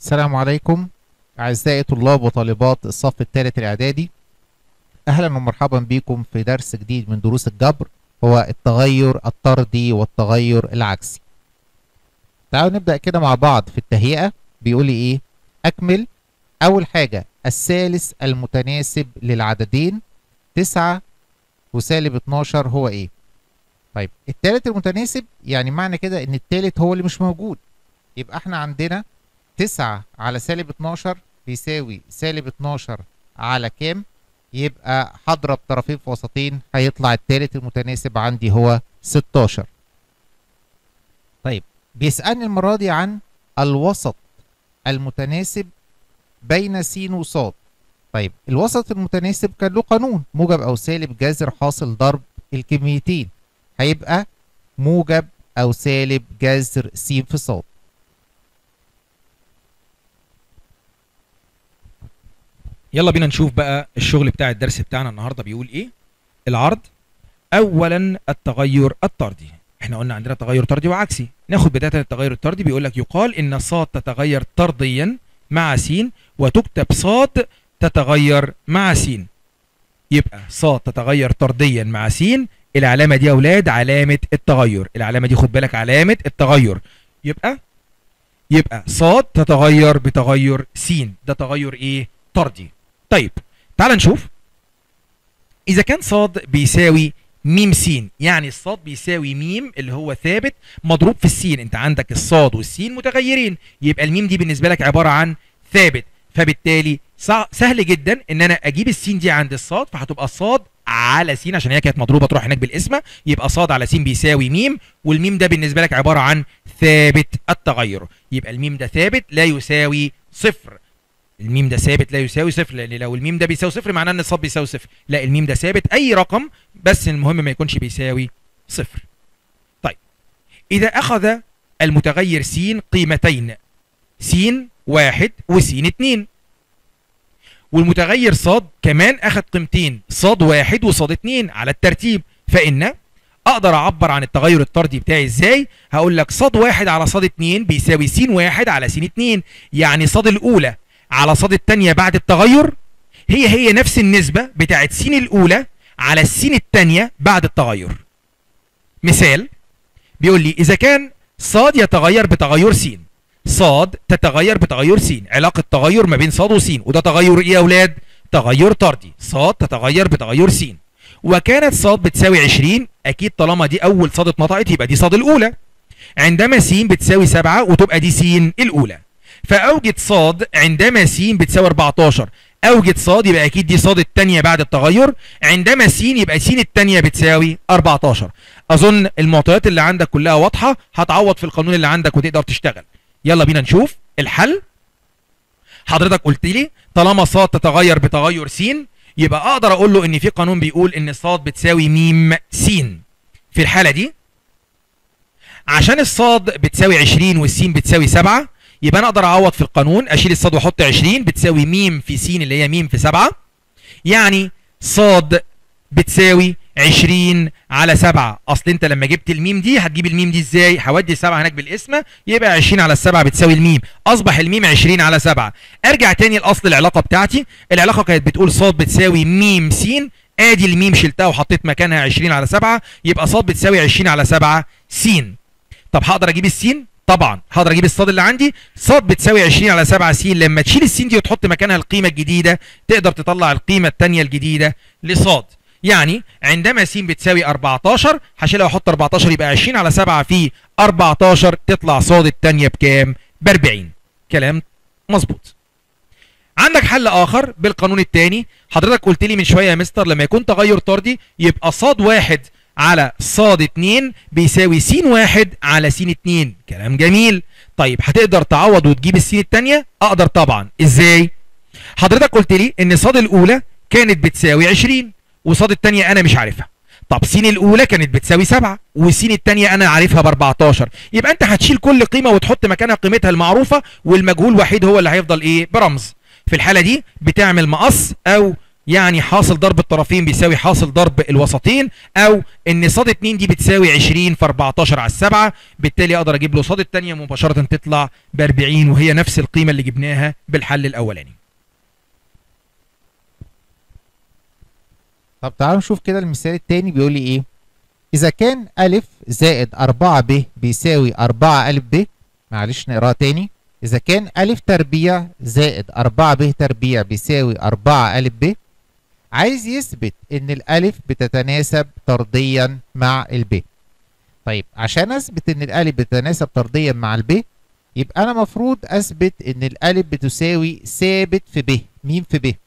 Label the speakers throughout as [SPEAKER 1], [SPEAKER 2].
[SPEAKER 1] السلام عليكم أعزائي طلاب وطالبات الصف الثالث الإعدادي أهلا ومرحبا بكم في درس جديد من دروس الجبر هو التغير الطردي والتغير العكسي تعالوا نبدأ كده مع بعض في التهيئة بيقول لي إيه أكمل أول حاجة الثالث المتناسب للعددين تسعة وسالب 12 هو إيه طيب التالت المتناسب يعني معنى كده إن التالت هو اللي مش موجود يبقى احنا عندنا 9 على سالب 12 بيساوي سالب 12 على كام؟ يبقى هضرب طرفين في وسطين هيطلع التالت المتناسب عندي هو 16 طيب بيسألني المرة دي عن الوسط المتناسب بين س وص طيب الوسط المتناسب كان له قانون موجب أو سالب جذر حاصل ضرب الكميتين هيبقى موجب أو سالب جذر س في ص
[SPEAKER 2] يلا بينا نشوف بقى الشغل بتاع الدرس بتاعنا النهارده بيقول ايه العرض اولا التغير الطردي احنا قلنا عندنا تغير طردي وعكسي ناخد بدايه التغير الطردي بيقول لك يقال ان ص تتغير طرديا مع س وتكتب ص تتغير مع س يبقى ص تتغير طرديا مع س العلامه دي يا اولاد علامه التغير العلامه دي خد بالك علامه التغير يبقى يبقى ص تتغير بتغير س ده تغير ايه طردي طيب تعال نشوف اذا كان صاد بيساوي ميم س يعني الصاد بيساوي ميم اللي هو ثابت مضروب في السين انت عندك الصاد والسين متغيرين يبقى الميم دي بالنسبه لك عباره عن ثابت فبالتالي سهل جدا ان انا اجيب السين دي عند الصاد فهتبقى الصاد على س عشان هي كانت مضروبه تروح هناك بالاسم يبقى صاد على س بيساوي ميم والميم ده بالنسبه لك عباره عن ثابت التغير يبقى الميم ده ثابت لا يساوي صفر الميم ده ثابت لا يساوي صفر لان لو الميم ده بيساوي صفر معناه ان الصاد بيساوي صفر لا الميم ده ثابت اي رقم بس المهم ما يكونش بيساوي صفر طيب اذا اخذ المتغير س قيمتين س واحد وس اتنين والمتغير صاد كمان اخذ قيمتين صاد واحد وصاد اتنين على الترتيب فان اقدر اعبر عن التغير الطردي بتاعي ازاي هقول لك صاد واحد على صاد اتنين بيساوي س واحد على س اتنين يعني صاد الاولى على صاد الثانيه بعد التغير هي هي نفس النسبة بتاعت س الأولى على السين الثانية بعد التغير مثال بيقول لي إذا كان صاد يتغير بتغير س صاد تتغير بتغير س علاقة تغير ما بين صاد وس وده تغير إيه يا أولاد؟ تغير طردي صاد تتغير بتغير س وكانت صاد بتساوي 20 أكيد طالما دي أول صاد اتنطقت يبقى دي صاد الأولى عندما س بتساوي 7 وتبقى دي س الأولى فاوجد صاد عندما س بتساوي 14 اوجد صاد يبقى اكيد دي صاد الثانيه بعد التغير عندما س يبقى س الثانيه بتساوي 14 اظن المعطيات اللي عندك كلها واضحه هتعوض في القانون اللي عندك وتقدر تشتغل يلا بينا نشوف الحل حضرتك قلت لي طالما صاد تتغير بتغير س يبقى اقدر اقول له ان في قانون بيقول ان صاد بتساوي م س في الحاله دي عشان الصاد بتساوي 20 والسين بتساوي 7 يبقى انا اقدر اعوض في القانون اشيل الصاد واحط 20 بتساوي م في س اللي هي م في 7 يعني صاد بتساوي 20 على 7 اصل انت لما جبت الميم دي هتجيب الميم دي ازاي هودي 7 هناك بالاسم يبقى 20 على 7 بتساوي الميم اصبح الميم 20 على 7 ارجع تاني لاصل العلاقه بتاعتي العلاقه كانت بتقول صاد بتساوي م س ادي الميم شلتها وحطيت مكانها 20 على 7 يبقى صاد بتساوي 20 على 7 س طب هقدر اجيب السين طبعا هقدر اجيب الصاد اللي عندي صاد بتساوي 20 على 7 س لما تشيل السين دي وتحط مكانها القيمه الجديده تقدر تطلع القيمه الثانيه الجديده لصاد يعني عندما س بتساوي 14 هشيلها واحط 14 يبقى 20 على 7 في 14 تطلع صاد الثانيه بكام ب 40 كلام مظبوط عندك حل اخر بالقانون الثاني حضرتك قلت لي من شويه يا مستر لما يكون تغير طردي يبقى صاد واحد على صاد 2 بيساوي س 1 على س 2 كلام جميل طيب هتقدر تعوض وتجيب السين الثانيه اقدر طبعا ازاي حضرتك قلت لي ان صاد الاولى كانت بتساوي 20 وصاد الثانيه انا مش عارفها طب س الاولى كانت بتساوي 7 وس الثانيه انا عارفها ب 14 يبقى انت هتشيل كل قيمه وتحط مكانها قيمتها المعروفه والمجهول وحيد هو اللي هيفضل ايه برمز في الحاله دي بتعمل مقص او يعني حاصل ضرب الطرفين بيساوي حاصل ضرب الوسطين او ان صاد 2 دي بتساوي 20 في 14 على السبعة بالتالي اقدر اجيب له صاد الثانيه مباشره تطلع ب 40 وهي نفس القيمه اللي جبناها بالحل الاولاني
[SPEAKER 1] طب تعالوا نشوف كده المثال التاني بيقول لي ايه اذا كان الف زائد 4 ب بيساوي 4 الف ب معلش نقراها تاني اذا كان الف تربيع زائد 4 ب تربيع بيساوي 4 الف ب عايز يثبت ان الالف بتتناسب طرديا مع الب طيب عشان اثبت ان الالف بتتناسب طرديا مع الب يبقى انا مفروض اثبت ان الالف بتساوي ثابت في ب ميم في ب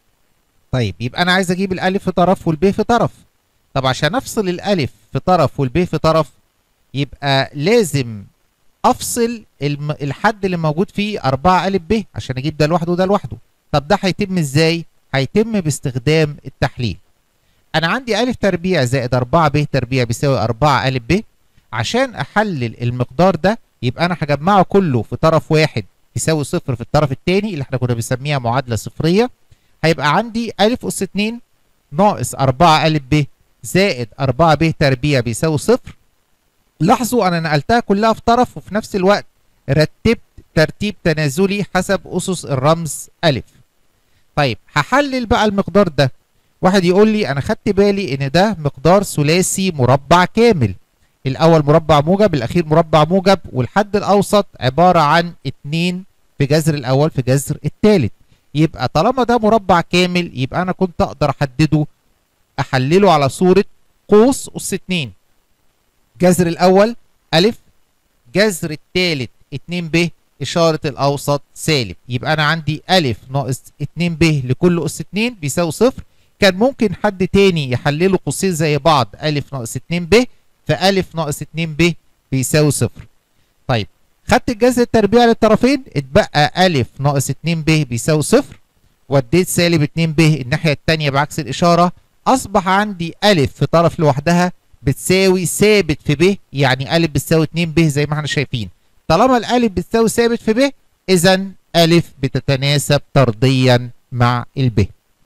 [SPEAKER 1] طيب يبقى انا عايز اجيب الالف في طرف والب في طرف طب عشان افصل الالف في طرف والب في طرف يبقى لازم افصل الم... الحد اللي موجود فيه 4 الف ب عشان اجيب ده لوحده وده لوحده طب ده هيتم ازاي هيتم باستخدام التحليل انا عندي الف تربيع زائد 4 ب تربيع بيساوي 4 الف ب عشان احلل المقدار ده يبقى انا هجمعه كله في طرف واحد يساوي صفر في الطرف الثاني اللي احنا كنا بنسميها معادله صفريه هيبقى عندي ألف أس 2 ناقص 4 ألف ب زائد 4 ب تربيع بيساوي صفر لاحظوا أنا نقلتها كلها في طرف وفي نفس الوقت رتبت ترتيب تنازلي حسب أسس الرمز ألف طيب هحلل بقى المقدار ده واحد يقول لي أنا خدت بالي إن ده مقدار ثلاثي مربع كامل الأول مربع موجب الأخير مربع موجب والحد الأوسط عبارة عن 2 في جذر الأول في جذر الثالث يبقى طالما ده مربع كامل يبقى انا كنت اقدر احدده احلله على صورة قوس اس 2 جذر الاول الف جذر الثالث 2 ب اشارة الاوسط سالب يبقى انا عندي الف ناقص 2 ب لكل اس 2 بيساوي صفر كان ممكن حد تاني يحلله قوسين زي بعض الف ناقص 2 ب فالف ناقص 2 ب بيساوي صفر طيب خدت الجذر التربيع للطرفين اتبقى ألف ناقص 2 ب بيساوي صفر وديت سالب 2 ب الناحية التانية بعكس الإشارة أصبح عندي ألف في طرف لوحدها بتساوي ثابت في ب يعني ألف بتساوي 2 ب زي ما احنا شايفين طالما الألف بتساوي ثابت في ب إذا ألف بتتناسب طرديا مع الب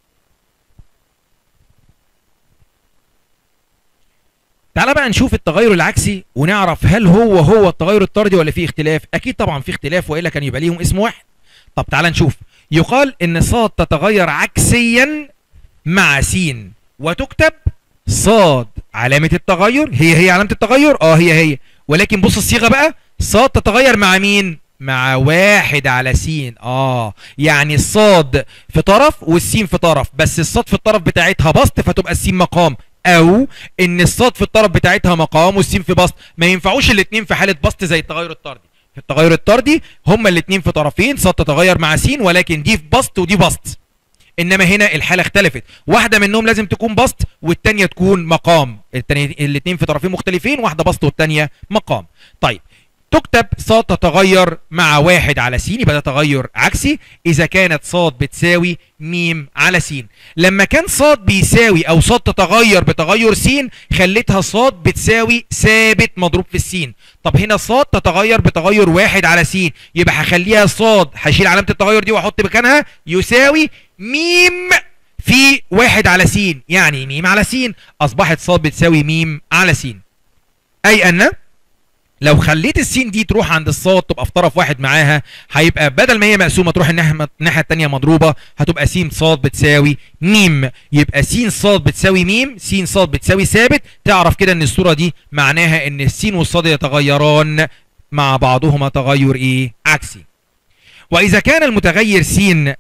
[SPEAKER 2] تعالى بقى نشوف التغير العكسي ونعرف هل هو هو التغير الطردي ولا فيه اختلاف اكيد طبعا فيه اختلاف والا كان يبقى ليهم اسم واحد طب تعالى نشوف يقال ان صاد تتغير عكسيا مع س وتكتب صاد علامة التغير هي هي علامة التغير اه هي هي ولكن بص الصيغة بقى صاد تتغير مع مين مع واحد على س اه يعني الصاد في طرف والسين في طرف بس الصاد في الطرف بتاعتها بسط فتبقى السين مقام او ان الصاد في الطرف بتاعتها مقام والسين في بسط ما ينفعوش الاثنين في حاله بسط زي التغير الطردي في التغير الطردي هما الاثنين في طرفين صاد تتغير مع س ولكن دي في بسط ودي بسط انما هنا الحاله اختلفت واحده منهم لازم تكون بسط والثانيه تكون مقام الاثنين في طرفين مختلفين واحده بسط والثانيه مقام طيب تكتب صاد تتغير مع واحد على س يبقى ده تغير عكسي اذا كانت صاد بتساوي م على س لما كان صاد بيساوي او صاد تتغير بتغير س خليتها صاد بتساوي ثابت مضروب في السين طب هنا صاد تتغير بتغير واحد على س يبقى هخليها صاد هشيل علامه التغير دي واحط مكانها يساوي م في واحد على س يعني م على س اصبحت صاد بتساوي م على س اي ان لو خليت السين دي تروح عند الصاد تبقى في طرف واحد معاها هيبقى بدل ما هي مقسومه تروح الناحيه الناحيه الثانيه مضروبه هتبقى س صاد بتساوي م يبقى س صاد بتساوي م س صاد بتساوي ثابت تعرف كده ان الصوره دي معناها ان السين والصاد يتغيران مع بعضهما تغير ايه عكسي واذا كان المتغير س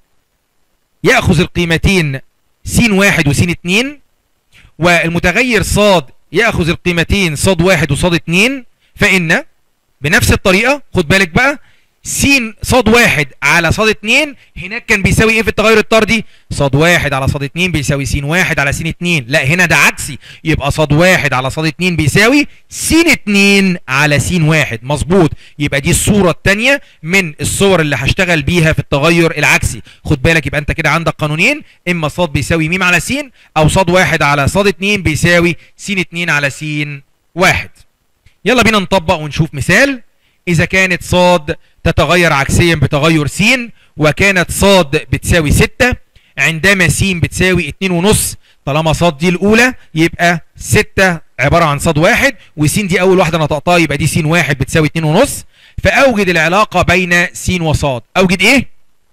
[SPEAKER 2] ياخذ القيمتين س واحد وس اتنين والمتغير صاد ياخذ القيمتين صاد واحد وصاد اتنين فإن بنفس الطريقة خد بالك بقى س صاد واحد على صاد اتنين هناك كان بيساوي ايه في التغير الطردي؟ صاد واحد على صاد اتنين بيساوي س واحد على س اتنين، لا هنا ده عكسي يبقى صاد واحد على صاد اتنين بيساوي س اتنين على س واحد مظبوط يبقى دي الصورة الثانية من الصور اللي هشتغل بيها في التغير العكسي، خد بالك يبقى انت كده عندك قانونين اما صاد بيساوي م على س او صاد واحد على صاد اتنين بيساوي س اتنين على س واحد. يلا بينا نطبق ونشوف مثال إذا كانت صاد تتغير عكسيا بتغير س وكانت صاد بتساوي 6 عندما س بتساوي اتنين ونص طالما ص دي الاولى يبقى ستة عبارة عن ص واحد وس دي اول واحدة نطقتها يبقى دي س واحد بتساوي اتنين ونص فاوجد العلاقة بين س وص اوجد ايه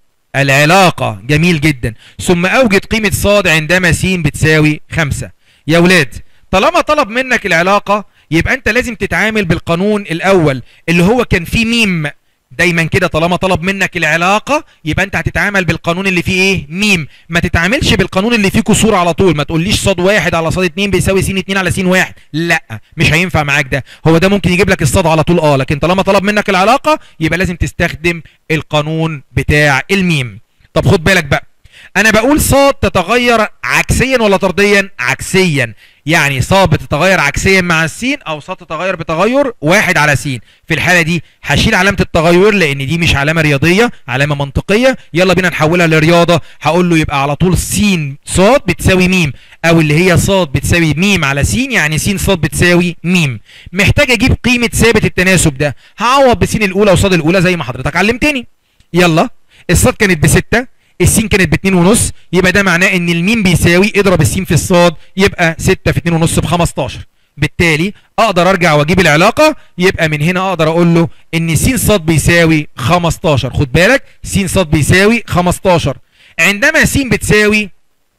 [SPEAKER 2] العلاقة جميل جدا ثم اوجد قيمة ص عندما س بتساوي خمسة يا ولاد طالما طلب منك العلاقة يبقى انت لازم تتعامل بالقانون الاول اللي هو كان فيه ميم دايما كده طالما طلب منك العلاقة يبقى انت هتتعامل بالقانون اللي فيه ايه ميم ما تتعاملش بالقانون اللي فيه كسور على طول ما تقوليش صاد واحد على صاد اتنين بيساوي س اتنين على س واحد لا مش هينفع معاك ده هو ده ممكن يجيب لك الصاد على طول اه لكن طالما طلب منك العلاقة يبقى لازم تستخدم القانون بتاع الميم طب خد بالك بقى انا بقول صاد تتغير عكسيا ولا طرديا عكسيا يعني صاد بتتغير عكسيا مع السين او صاد تتغير بتغير واحد على س في الحاله دي هشيل علامه التغير لان دي مش علامه رياضيه علامه منطقيه يلا بينا نحولها لرياضه هقول له يبقى على طول س صاد بتساوي م او اللي هي صاد بتساوي م على س يعني س صاد بتساوي م محتاج اجيب قيمه ثابت التناسب ده هعوض بس الاولى وصاد الاولى زي ما حضرتك علمتني يلا الصاد كانت بستة السين كانت باتنين ونص يبقى ده معناه ان الميم بيساوي اضرب السين في الصاد يبقى ستة في اتنين ونص ب 15 بالتالي اقدر ارجع واجيب العلاقة يبقى من هنا اقدر اقول له ان س صاد بيساوي 15 خد بالك س صاد بيساوي 15 عندما س بتساوي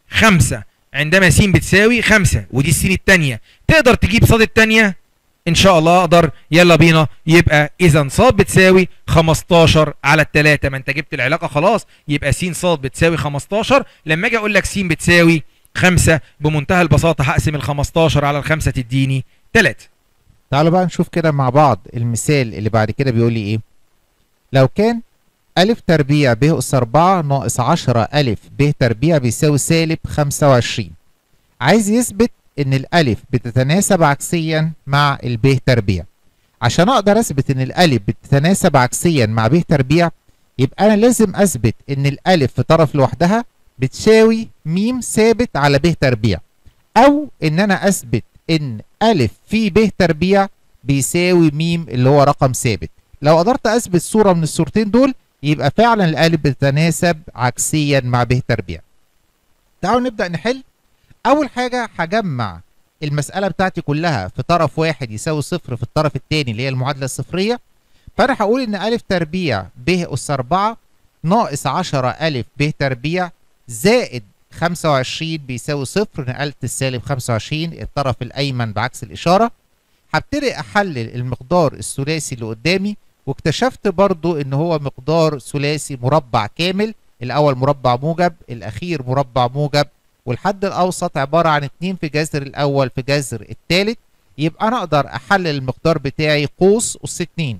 [SPEAKER 2] 5 عندما س بتساوي 5 ودي السين الثانيه تقدر تجيب صاد الثانيه ان شاء الله اقدر يلا بينا يبقى اذا ص بتساوي 15 على الثلاثة ما انت جبت العلاقة خلاص يبقى س ص بتساوي 15 لما اجي اقول لك س بتساوي 5 بمنتهى البساطة هقسم ال 15 على الخمسة تديني 3
[SPEAKER 1] تعالوا بقى نشوف كده مع بعض المثال اللي بعد كده بيقول لي ايه لو كان ألف تربيع ب أس 4 ناقص 10 ألف ب تربيع بيساوي سالب 25 عايز يثبت إن الألف بتتناسب عكسيا مع الب تربيع عشان أقدر أثبت إن الألف بتتناسب عكسيا مع ب تربيع يبقى أنا لازم أثبت إن الألف في طرف لوحدها بتساوي م ثابت على ب تربيع أو إن أنا أثبت إن ألف في ب تربيع بيساوي م اللي هو رقم ثابت لو قدرت أثبت صورة من الصورتين دول يبقى فعلا الألف بتتناسب عكسيا مع ب تربيع تعالوا نبدأ نحل أول حاجة هجمع المسألة بتاعتي كلها في طرف واحد يساوي صفر في الطرف التاني اللي هي المعادلة الصفرية فأنا هقول إن ألف تربيع ب أس 4 ناقص 10 ألف ب تربيع زائد 25 بيساوي صفر نقلت السالب 25 الطرف الأيمن بعكس الإشارة هبتدي أحلل المقدار الثلاثي اللي قدامي واكتشفت برضو إن هو مقدار ثلاثي مربع كامل الأول مربع موجب الأخير مربع موجب والحد الأوسط عبارة عن 2 في جذر الأول في جذر الثالث يبقى أنا أقدر أحلل المقدار بتاعي قوس أس 2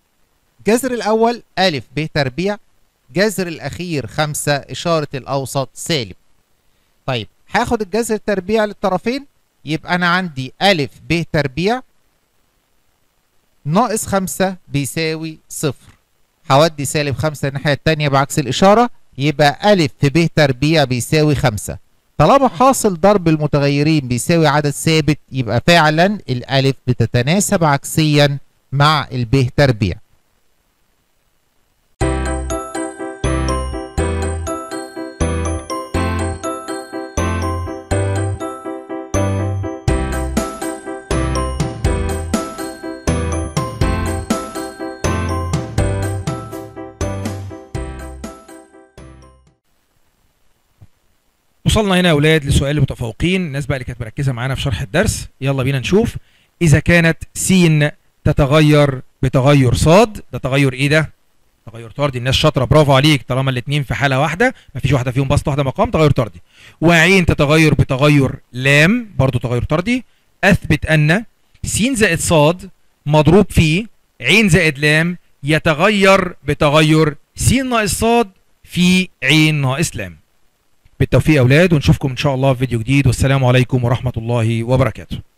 [SPEAKER 1] جذر الأول أ ب تربيع جذر الأخير 5 إشارة الأوسط سالب طيب هاخد الجذر التربيع للطرفين يبقى أنا عندي أ ب تربيع ناقص 5 بيساوي صفر هودي سالب 5 الناحية التانية بعكس الإشارة يبقى أ في ب تربيع بيساوي 5 طالما حاصل ضرب المتغيرين بيساوي عدد ثابت يبقى فعلا الألف بتتناسب عكسيا مع الب تربيع
[SPEAKER 2] وصلنا هنا يا اولاد لسؤال المتفوقين الناس بقى اللي كانت مركزه معانا في شرح الدرس يلا بينا نشوف اذا كانت س تتغير بتغير ص ده تغير ايه ده تغير طردي الناس شاطره برافو عليك طالما الاثنين في حاله واحده مفيش واحده فيهم بسط واحده مقام تغير طردي وعين تتغير بتغير لام برضو تغير طردي اثبت ان س زائد ص مضروب في عين زائد لام يتغير بتغير س ناقص ص في عين ناقص لام بالتوفيق يا اولاد ونشوفكم ان شاء الله في فيديو جديد والسلام عليكم ورحمه الله وبركاته